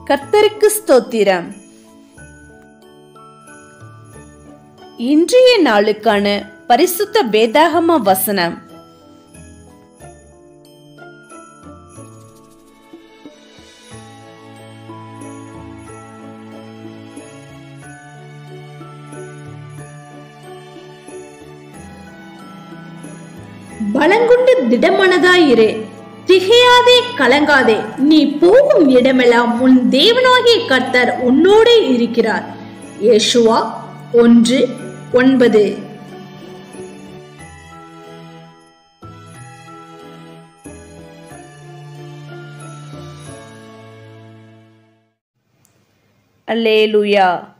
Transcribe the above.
கர்த்தருக்கு ஸ்தோத்திரம் இன்றைய நாளுக்கான பரிசுத்த வேதாகம வசனம் பலங்குண்டு திடமனதாயிரு திகையாதே கலங்காதே நீ போகும் இடமெல்லாம் உன் தேவனாகிய கர்த்தர் உன்னோடே இருக்கிறார் யேசுவா ஒன்று ஒன்பது அல்லேலூயா